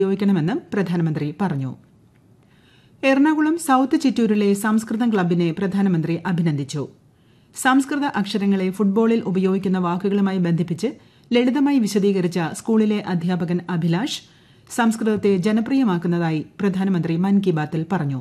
ഉപയോഗിക്കണമെന്നും പ്രധാനമന്ത്രി പറഞ്ഞു എറണാകുളം സൌത്ത് ചിറ്റൂരിലെ സംസ്കൃതം ക്ലബിനെ പ്രധാനമന്ത്രി അഭിനന്ദിച്ചു സംസ്കൃത അക്ഷരങ്ങളെ ഫുട്ബോളിൽ ഉപയോഗിക്കുന്ന വാക്കുകളുമായി ബന്ധിപ്പിച്ച് ലളിതമായി വിശദീകരിച്ച സ്കൂളിലെ അധ്യാപകൻ അഭിലാഷ് സംസ്കൃതത്തെ ജനപ്രിയമാക്കുന്നതായി പ്രധാനമന്ത്രി മൻ കി ബാത്തിൽ പറഞ്ഞു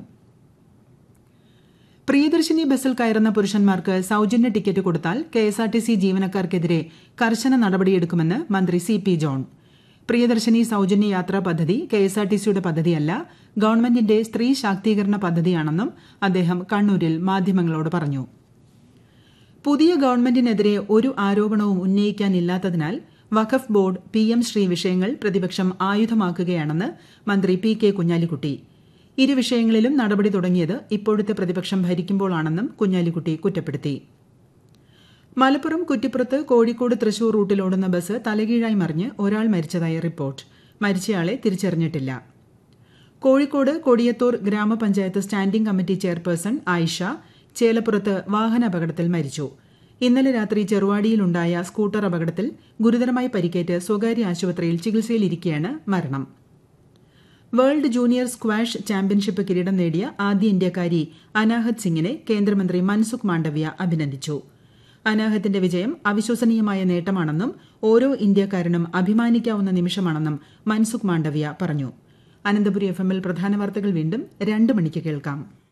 പ്രിയദർശിനി ബസ്സിൽ കയറുന്ന പുരുഷന്മാർക്ക് സൌജന്യ ടിക്കറ്റ് കൊടുത്താൽ കെഎസ്ആർടിസി ജീവനക്കാർക്കെതിരെ കർശന നടപടിയെടുക്കുമെന്ന് മന്ത്രി സി പി ജോൺ പ്രിയദർശിനി സൌജന്യ യാത്രാ പദ്ധതി കെഎസ്ആർടിസിയുടെ പദ്ധതിയല്ല ഗവൺമെന്റിന്റെ സ്ത്രീ ശാക്തീകരണ പദ്ധതിയാണെന്നും അദ്ദേഹം കണ്ണൂരിൽ മാധ്യമങ്ങളോട് പറഞ്ഞു പുതിയ ഗവൺമെന്റിനെതിരെ ഒരു ആരോപണവും ഉന്നയിക്കാനില്ലാത്തതിനാൽ Waqf board P M Shri വിഷയങ്ങൾ പ്രതിപക്ഷം ആയുധമാക്കുകയാണെന്ന് മന്ത്രി പി കെ കുഞ്ഞാലിക്കുട്ടി ഇരു വിഷയങ്ങളിലും നടപടി തുടങ്ങിയത് ഇപ്പോഴത്തെ പ്രതിപക്ഷം ഭരിക്കുമ്പോഴാണെന്നും കുഞ്ഞാലിക്കുട്ടി കുറ്റപ്പെടുത്തി മലപ്പുറം കുറ്റിപ്പുറത്ത് കോഴിക്കോട് തൃശൂർ റൂട്ടിലോടുന്ന ബസ് തലകീഴായി മറിഞ്ഞ് ഒരാൾ മരിച്ചതായി റിപ്പോർട്ട് മരിച്ചയാളെ തിരിച്ചറിഞ്ഞിട്ടില്ല Kozhikode Kodiyathur grama panchayat standing committee chairperson Ayisha ചേലപ്പുറത്ത് വാഹനാപകടത്തിൽ മരിച്ചു ഇന്നലെ രാത്രി ചെറുവാടിയിലുണ്ടായ സ്കൂട്ടർ അപകടത്തിൽ ഗുരുതരമായി പരിക്കേറ്റ് സ്വകാര്യ ആശുപത്രിയിൽ ചികിത്സയിലിരിക്കെയാണ് മരണം വേൾഡ് ജൂനിയർ സ്ക്വാഷ് ചാമ്പ്യൻഷിപ്പ് കിരീടം നേടിയ ആദ്യ ഇന്ത്യക്കാരി അനാഹത് സിംഗിനെ കേന്ദ്രമന്ത്രി മൻസുഖ് മാണ്ഡവ്യ അഭിനന്ദിച്ചു അനാഹത്തിന്റെ വിജയം അവിശ്വസനീയമായ നേട്ടമാണെന്നും ഓരോ ഇന്ത്യക്കാരനും അഭിമാനിക്കാവുന്ന നിമിഷമാണെന്നും മൻസുഖ് മാണ്ഡവ്യ പറഞ്ഞു അനന്തപുരി എഫ് എമ്മിൽ പ്രധാന വാർത്തകൾ വീണ്ടും രണ്ട് മണിക്ക് കേൾക്കാം